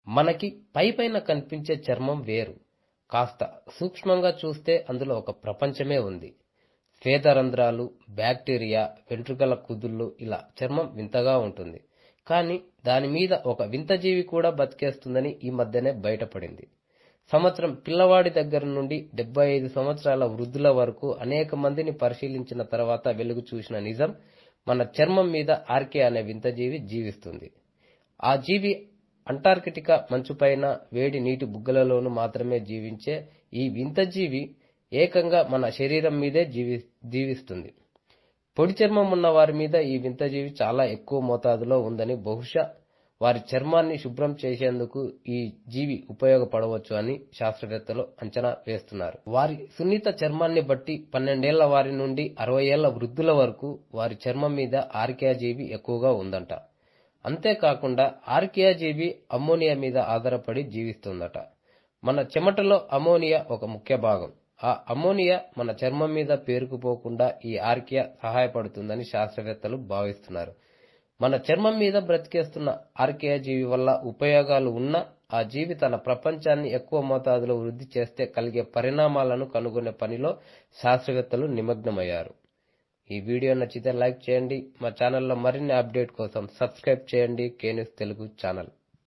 మనకి పైపైన కనిపించే చర్మం వేరు కాస్త సూక్ష్మంగా చూస్తే అందులో ఒక ప్రపంచమే ఉంది స్వేదరంధ్రాలు బ్యాక్టీరియా వెంట్రుకల కుదుళ్ళు ఇలా చర్మం వింతగా ఉంటుంది కానీ దాని మీద ఒక వింత జీవి కూడా బతికేస్తుందని ఈ మధ్యనే బయటపడింది సంవత్సరం పిల్లవాడి దగ్గర నుండి డెబ్బై ఐదు సంవత్సరాల వృద్ధుల వరకు అనేక మందిని పరిశీలించిన తర్వాత వెలుగు చూసిన నిజం మన చర్మం మీద ఆర్కే అనే వింత జీవి జీవిస్తుంది ఆ జీవి అంటార్కిటికా మంచుపైన వేడి నీటి బుగ్గలలోనూ మాత్రమే జీవించే ఈ వింత జీవి ఏకంగా మన శరీరం మీదే జీవి జీవిస్తుంది పొడి చర్మం ఉన్న వారి మీద ఈ వింత జీవి చాలా ఎక్కువ మోతాదులో ఉందని బహుశా వారి చర్మాన్ని శుభ్రం చేసేందుకు ఈ జీవి ఉపయోగపడవచ్చు అని శాస్త్రవేత్తలు అంచనా వేస్తున్నారు వారి సున్నిత చర్మాన్ని బట్టి పన్నెండేళ్ల వారి నుండి అరవై ఏళ్ల వృద్ధుల వరకు వారి చర్మం మీద ఆర్కియా జీవి ఎక్కువగా ఉందంట అంతేకాకుండా ఆర్కియా జీవి అమ్మోనియా మీద ఆధారపడి జీవిస్తుందట మన చెమటలో అమోనియా ఒక ముఖ్య భాగం ఆ అమోనియా మన చర్మం మీద పేరుకుపోకుండా ఈ ఆర్కియా సహాయపడుతుందని శాస్త్రవేత్తలు భావిస్తున్నారు మన చర్మం మీద బ్రతికేస్తున్న ఆర్కియా జీవి వల్ల ఉపయోగాలు ఉన్నా ఆ జీవి తన ప్రపంచాన్ని ఎక్కువ మోతాదులో వృద్ధి చేస్తే కలిగే పరిణామాలను కనుగొనే పనిలో శాస్త్రవేత్తలు నిమగ్నమయ్యారు ఈ వీడియో నచ్చితే లైక్ చేయండి మా ఛానల్లో మరిన్ని అప్డేట్ కోసం సబ్స్క్రైబ్ చేయండి కేన్యూస్ తెలుగు ఛానల్